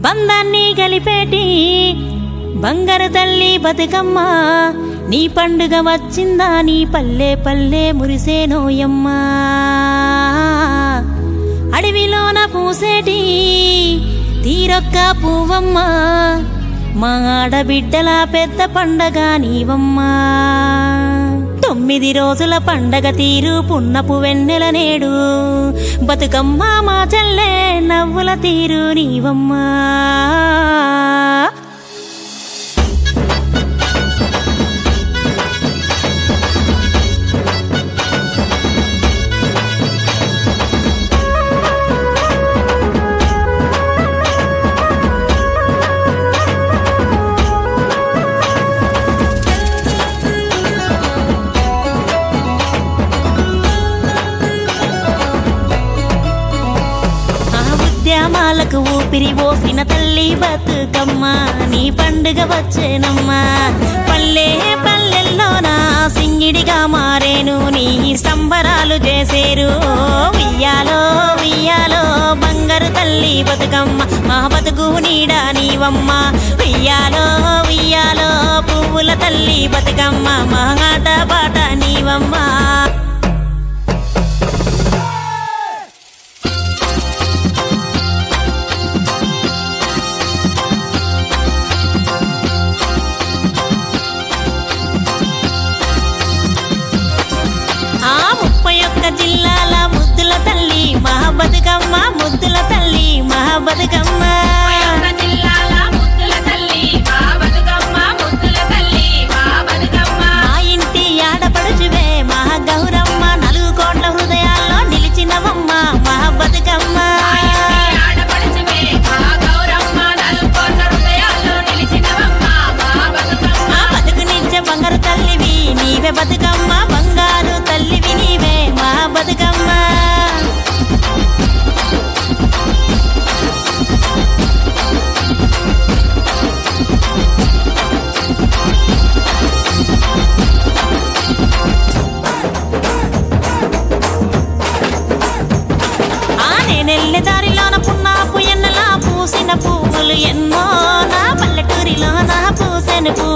బంధాన్ని గలిపేటి బంగారు తల్లి బతుకమ్మ నీ పండుగ వచ్చిందా నీ పల్లె పల్లె మురిసేనోయమ్మా అడవిలోన పూసేటి తీరొక్క పువ్వమ్మ మా ఆడబిడ్డల పెద్ద పండగ నీవమ్మా తొమ్మిది రోజుల పండగ తీరు పున్నపు వెన్నెల నేడు బతుకమ్మ మా చెల్లె నవ్వుల తీరు నీవమ్మా ఆ ఉద్యమాలకు ఊపిరి పోసిన తల్లి బతుకమ్మ నీ పండుగ వచ్చేనమ్మా పల్లె పల్లెల్లోన సింగిడిగా మారేను నీ సంబరాలు చేసేరు ఉయ్యాలో ఉయ్యాలో బంగారు తల్లి బతుకమ్మ మా బతుకు నీడా నీవమ్మ ఉయ్యాలో ఉయ్యాలో పువ్వుల తల్లి బతుకమ్మ మా ఆట పాట నీవమ్మ ఆ ముప్పై ఒక్క జిల్లాల ముద్దుల తల్లి మా బతుకమ్మ ముద్దుల తల్లి మా బతుకమ్మ ఒక్క జిల్లాల ముద్దుల తల్లి మా బతుకమ్మ ముద్దుల తల్లి మా బతుకమ్మ మా ఇంటి ఆడపడుచువే మా గౌరమ్మ నలుగు కోట్ల హృదయాల్లో నిలిచినవమ్మ మా బతుకమ్మ మా ఇంటి ఆడపడుచువే మా గౌరమ్మ నలుగొండ హృదయాల్లో నిలిచినవమ్మ మా బతుకమ్మ మా బతుకునిచ్చే బంగారు తల్లివి నీవే బతుకమ్మ బంగారు తల్లివి నీవే మా బతుకమ్మ ఆ నేనెళ్ళే దారిలోన పున్నాపు ఎన్నలా పూసిన పువ్వులు ఎన్నో నా పల్లెటూరిలో నా పూసెను పువ్వు